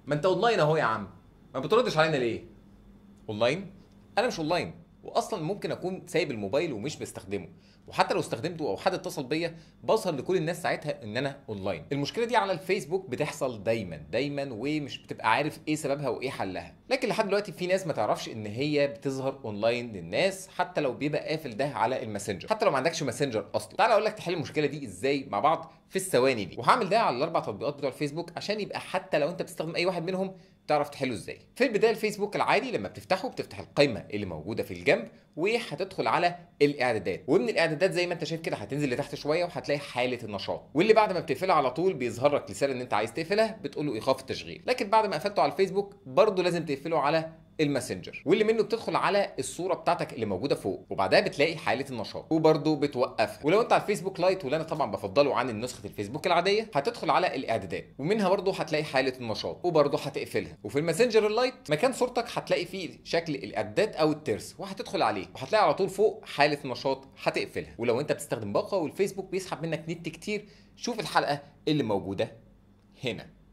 ما انت اونلاين اهو يا عم ما بتردش علينا ليه اونلاين انا مش اونلاين واصلا ممكن اكون سايب الموبايل ومش بستخدمه وحتى لو استخدمته او حد اتصل بيا بظهر لكل الناس ساعتها ان انا اونلاين المشكله دي على الفيسبوك بتحصل دايما دايما ومش بتبقى عارف ايه سببها وايه حلها لكن لحد دلوقتي في ناس ما تعرفش ان هي بتظهر اونلاين للناس حتى لو بيبقى قافل ده على الماسنجر حتى لو ما عندكش ماسنجر اصلا تعال اقول لك تحل المشكله دي ازاي مع بعض في الثواني دي وهعمل ده على الاربع تطبيقات بتوع الفيسبوك عشان يبقى حتى لو انت بتستخدم اي واحد منهم تعرف تحله ازاي في البدايه الفيسبوك العادي لما بتفتحه بتفتح القائمه اللي موجوده في الجنب وهتدخل على الاعدادات ومن الاعدادات زي ما انت شايف كده هتنزل لتحت شويه وهتلاقي حاله النشاط واللي بعد ما بتقفلها على طول بيظهر لك رساله ان انت عايز تقفلها بتقول له ايقاف التشغيل لكن بعد ما قفلته على الفيسبوك برضه لازم تقفله على الماسنجر واللي منه بتدخل على الصوره بتاعتك اللي موجوده فوق وبعدها بتلاقي حاله النشاط وبرده بتوقفها ولو انت على الفيسبوك لايت واللي انا طبعا بفضله عن نسخه الفيسبوك العاديه هتدخل على الاعدادات ومنها برده هتلاقي حاله النشاط وبرده هتقفلها وفي الماسنجر اللايت مكان صورتك هتلاقي فيه شكل الاعدادات او الترس وهتدخل عليه وهتلاقي على طول فوق حاله النشاط هتقفلها ولو انت بتستخدم باقه والفيسبوك بيسحب منك نت كتير شوف الحلقه اللي موجوده هنا